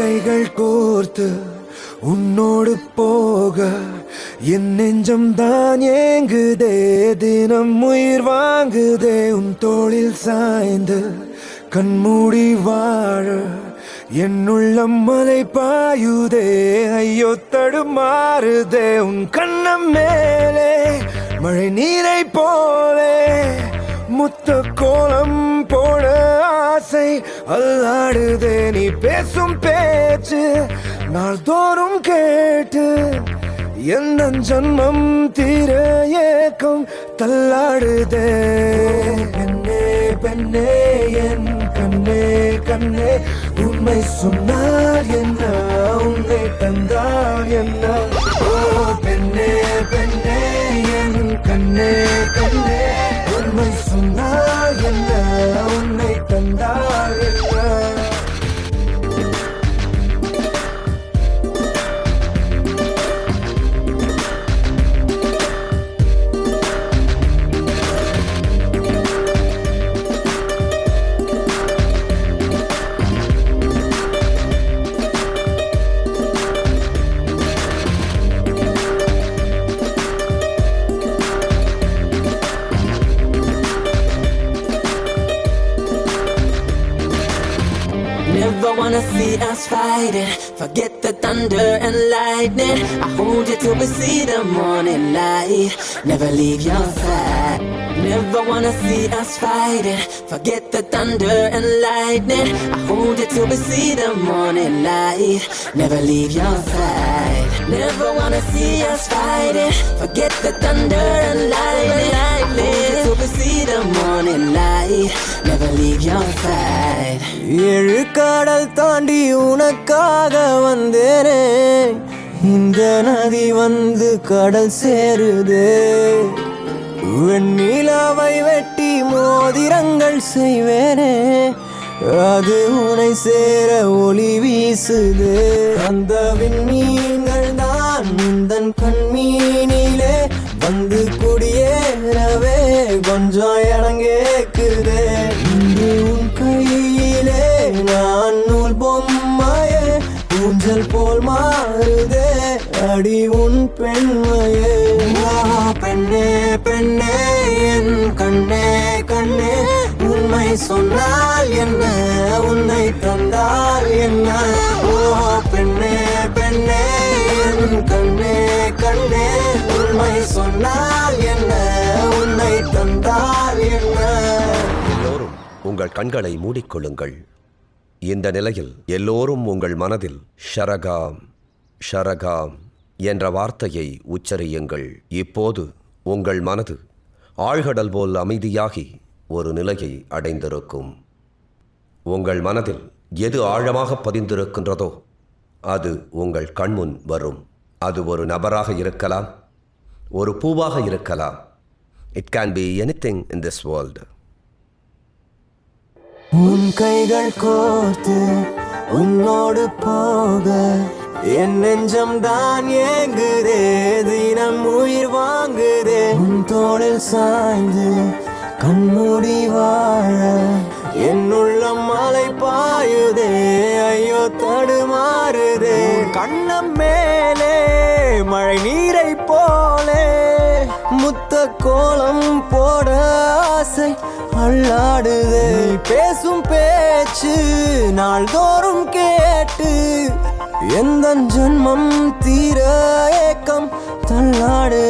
கைகள் கோர்த்து உன்னோடு போக என் நெஞ்சம் தான் ஏங்குதே தினம் உயிர் வாங்குதே உன் தோளில் சாய்ந்து கண்மூடி வாழ என் உள்ளம் மலை பாயுதே ஐயோ தடுமாறுதே உன் கண்ணம் மேலே மழை நீரை போலே முத்த கோலம் போட ஆசை அல்லாடுதே நீ பேசும் பேச்சு நாள்தோறும் கேட்டு எந்த ஜன்மம் தீர ஏக்கம் தள்ளாடுதே பெண்ணே பெண்ணே என் கண்ணே கண்ணே உண்மை சொன்னால் என்ன உன்னை தந்தால் என்ன ஓ பெண்ணே பெண்ணே என் கண்ணே கண்ணே உண்மை சொன்னால் என்ன உன்னை தந்தால் என்ன Never wanna see us fighting. Forget the thunder and lightning. I hold you till we see the morning light. Never leave your side. Never wanna see us fighting. Forget the thunder and lightning. I hold you till we see the morning light. Never leave your side. Never wanna see us fighting. Forget the thunder and lightning. I hold you till we see the morning light. Never leave your side. ஏழு கடல் தாண்டி உனக்காக வந்தேனே இந்த நதி வந்து கடல் சேருதே வெண்ணிலாவை வெட்டி மோதிரங்கள் செய்வேனே அது உனை சேர ஒளி வீசுது அந்த விண்மீன்கள் தான் உந்தன் கண்மீனிலே வந்து குடியேறவே கொஞ்சம் இடம் கேக்குதே இன்று உன் கையிலே நான் நூல் பொம்மையே ஊஞ்சல் போல் மாறுதே அடி உன் பெண்மையே ஆ, பெண்ணே பெண்ணே என் கண்ணே கண்ணே உண்மை சொன்னால் என்ன உன்னை தந்தால் என்ன ஓ பெண்ணே பெண்ணே என் கண்ணே கண்ணே உண்மை சொன்னால் என்ன உன்னை தந்தால் என்ன எல்லோரும் உங்கள் கண்களை மூடிக்கொள்ளுங்கள் இந்த நிலையில் எல்லோரும் உங்கள் மனதில் ஷரகாம் ஷரகாம் என்ற வார்த்தையை உச்சரியுங்கள் இப்போது உங்கள் மனது ஆழ்கடல் போல் அமைதியாகி ஒரு நிலையை அடைந்திருக்கும் உங்கள் மனதில் எது ஆழமாக பதிந்திருக்கின்றதோ அது உங்கள் கண்முன் வரும் அது ஒரு நபராக இருக்கலாம் ஒரு பூவாக இருக்கலாம் it can be anything in this world உன் கைகள் கோர்த்து உன்னோடு போக என் நெஞ்சம் தான் ஏங்குதே தினம் உயிர் வாங்குதே உன் தோளில் சாய்ந்து கண்மூடி வாழ என் உள்ளம் மலை பாயுதே ஐயோ தடுமாறுதே கண்ணம் மேலே மழை நீரை போலே முத்த கோலம் போட ஆசை அல்லாடுதே நீ பேசும் பேச்சு நாள்தோறும் கேட்டு எந்த ஜன்மம் தீர ஏக்கம் தள்ளாடுதே